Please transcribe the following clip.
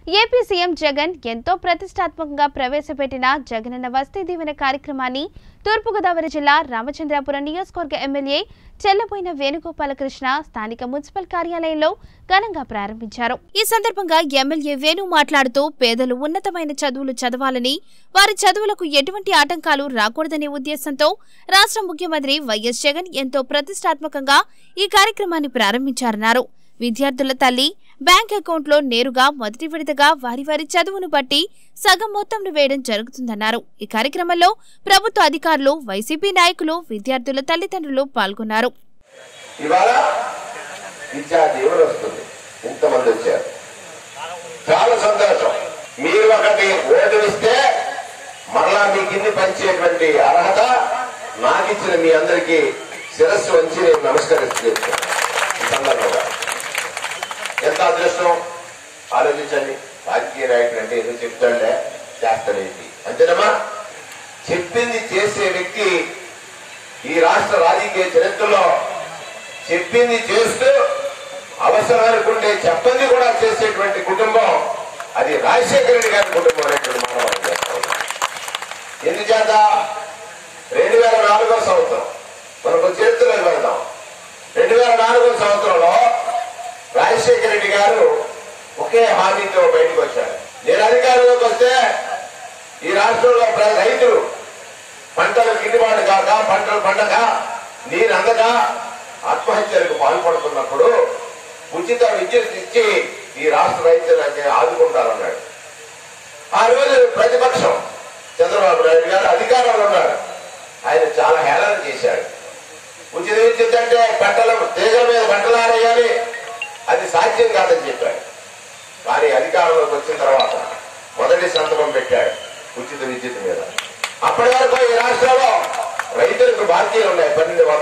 AP CM Jagan ఎంతో ప్రతిష్టాత్మకంగా ప్రవేశపెట్టిన జగనన్న వస్తీ దీవెన కార్యక్రమాన్ని తూర్పుగోదావరి జిల్లా రామచంద్రాపురం నియోజకవర్గ ఎమ్మెల్యే చెల్లబోయిన వేణుగోపాలకృష్ణ స్థానిక మున్సిపల్ కార్యాలయంలో ఘనంగా ప్రారంభించారు ఈ సందర్భంగా ఎమ్మెల్యే వేణు మాట్లాడుతూ పేదలు ఉన్నతమైన చదువులు చదవాలని వారి చదువులకు ఎటువంటి ఆటంకాలు రాకూడదనే ఉద్దేశంతో రాష్ట్ర ముఖ్యమంత్రి వైఎస్ జగన్ ఎంతో ప్రతిష్టాత్మకంగా ఈ కార్యక్రమాన్ని ప్రారంభించారన్నారు విద్యార్థుల తల్లి బ్యాంక్ అకౌంట్లో నేరుగా మొదటి విడతగా వారి వారి చదువును బట్టి సగం మొత్తంను వేయడం జరుగుతుందన్నారు ఈ కార్యక్రమంలో ప్రభుత్వ అధికారులు వైసీపీ నాయకులు విద్యార్థుల తల్లిదండ్రులు పాల్గొన్నారు ఇవాళ విద్యా దీవెన వస్తుంది ఇంతమంది వచ్చారు చాలా సంతోషం మీరు ఒకటి ఓటు ఇస్తే మరలా మీకు ఇన్ని పంచేటువంటి అర్హత నాకు ఇచ్చిన మీ అందరికీ శిరస్సు వంచి నేను నమస్కరిస్తున్నాను ఈ సందర్భంగా ఎంత అదృష్టం ఆలోచించండి రాజకీయ నాయకుడు అంటే ఏదో చెప్తాడులే చేస్తాడేంటి అంతేనమ్మా చెప్పింది చేసే వ్యక్తి ఈ రాష్ట్ర రాజకీయ చరిత్రలో చెప్పింది చేస్తూ అవసరం అనుకుంటే చెప్పంది కూడా చేసేటువంటి కుటుంబం అది రాజశేఖర రెడ్డి గారి కుటుంబం అనేటువంటి మానవం చేస్తాం ఎందుచేత రెండు వేల నాలుగో సంవత్సరం మనకు చరిత్రలోకి వెళ్దాం రెండు వేల నాలుగో సంవత్సరంలో రాజశేఖర రెడ్డి గారు ఒకే హామీతో బయటకు వచ్చారు నేను అధికారంలోకి వస్తే ఈ రాష్ట్రంలో ప్ర- రైతులు పంటలు గిట్టుబాటు కాక పంటలు పండక నీరు అందక ఆత్మహత్యలకు పాల్పడుతున్నప్పుడు ఉచిత విద్యుత్ ఇచ్చి ఈ రాష్ట్ర రైతులను ఆదుకుంటారన్నాడు ఆ రోజు ప్రతిపక్షం చంద్రబాబు నాయుడు గారు అధికారంలో ఉన్నారు ఆయన చాలా హేళన చేశాడు ఉచిత విద్యుత్ అంటే పంటల తీగల మీద పంటలు ఆరేయాలి అది సాధ్యం కాదని చెప్పాడు కానీ అధికారంలోకి వచ్చిన తర్వాత మొదటి సంతకం పెట్టాడు ఉచిత విద్యుత్ మీద అప్పటి వరకు ఈ రాష్ట్రంలో రైతులకు బాధ్యతలు ఉన్నాయి పన్నెండు